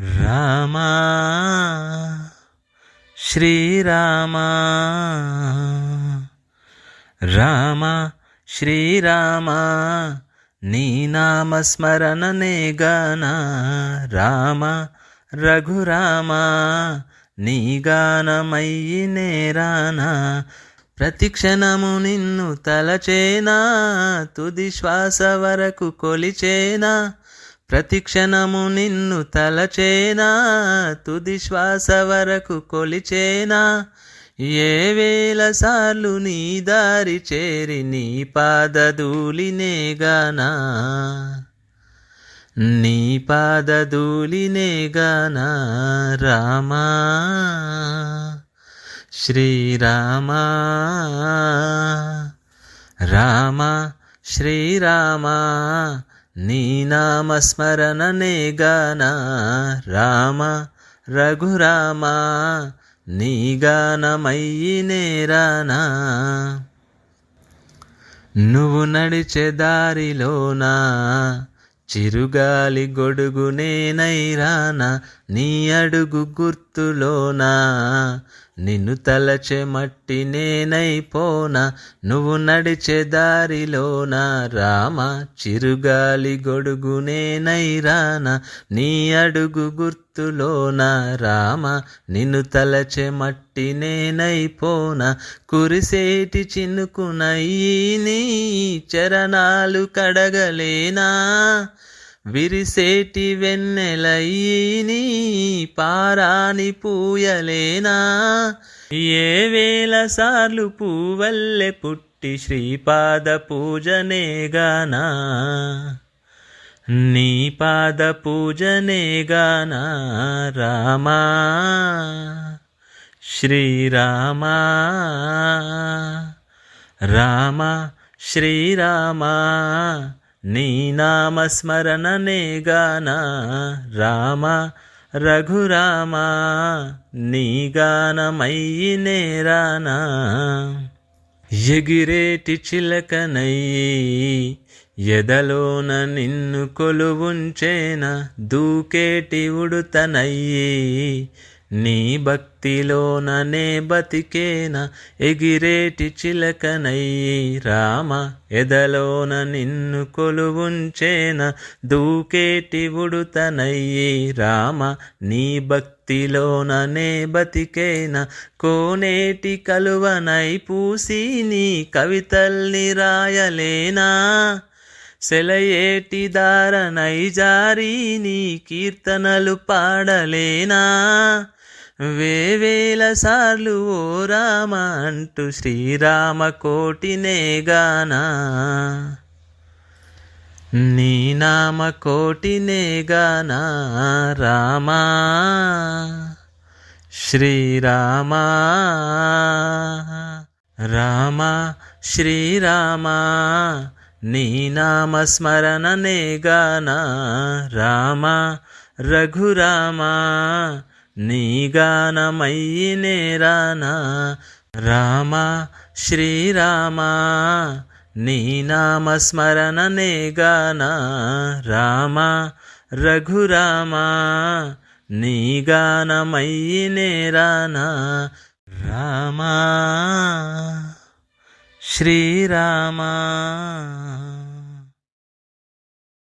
రామా శ్రీరామా రామ శ్రీరామా నీ నామస్మరణనే గాన రామ రఘురామా నీ గానమయ్యి నేరానా ప్రతి క్షణము నిన్ను తలచేనా తుది శ్వాస వరకు కొలిచేనా ప్రతి క్షణము నిన్ను తలచేనా తుది శ్వాస వరకు కొలిచేనా ఏ వేల సార్లు నీ దారి చేరి నీ పాదధూలినే గానా నీ పాదధూలినే గానా రామా శ్రీరామా రామ శ్రీరామా నీ నామస్మరణనే గాన రామ రఘురామా నీ గానమయ్యి నేరానా నువ్వు నడిచే దారిలోనా చిరుగాలి గొడుగు నేనైరానా నీ అడుగు గుర్తులోనా నిన్ను తలచే మట్టి నేనైపోనా నువ్వు నడిచే దారిలోనా రామ చిరుగాలి గొడుగు నేనైరానా నీ అడుగు గుర్తులోనా రామ నిన్ను తలచే మట్టి నేనైపోనా కురిసేటి చినుకునయ్యి నీ చరణాలు కడగలేనా విరిసేటి వెన్నెలయ్యి నీ పారాని పూయలేనా ఏ వేల సార్లు పూవల్లె పుట్టి శ్రీపాద పూజనే గానా నీ పాద పూజనే గానా రామా శ్రీరామా రామ శ్రీరామా నీ నామస్మరణనే గానా రామ రఘురామా నీ గానమయ్యి నేరానా ఎగిరేటి చిలకనయ్యి ఎదలోన నిన్ను కొలువుంచేన దూకేటి ఉడుతనయ్యి నీ భక్తిలోననే బతికేన ఎగిరేటి చిలకనయ్యి రామ ఎదలోన నిన్ను కొలువుంచేన దూకేటి ఉడుతనయ్యి రామ నీ భక్తిలోననే బతికేన కోనేటి కలువనై పూసి నీ కవితల్ని రాయలేనా సెలయేటి దారనై జారి నీ కీర్తనలు పాడలేనా వేవేల సార్లు ఓ రామ అంటూ శ్రీరామ కోటినే గానా నీ నామ కోటినే గానా రామా శ్రీరామా రామ శ్రీరామా నీ నామస్మరణనే గానా రామ రఘురామా నీ గానమయ్యి నేరానా రామ శ్రీరామా నీ నామస్మరణనే గానా రామ రఘురామా నీ గానమయ్యి నేరానా రామా శ్రీరామా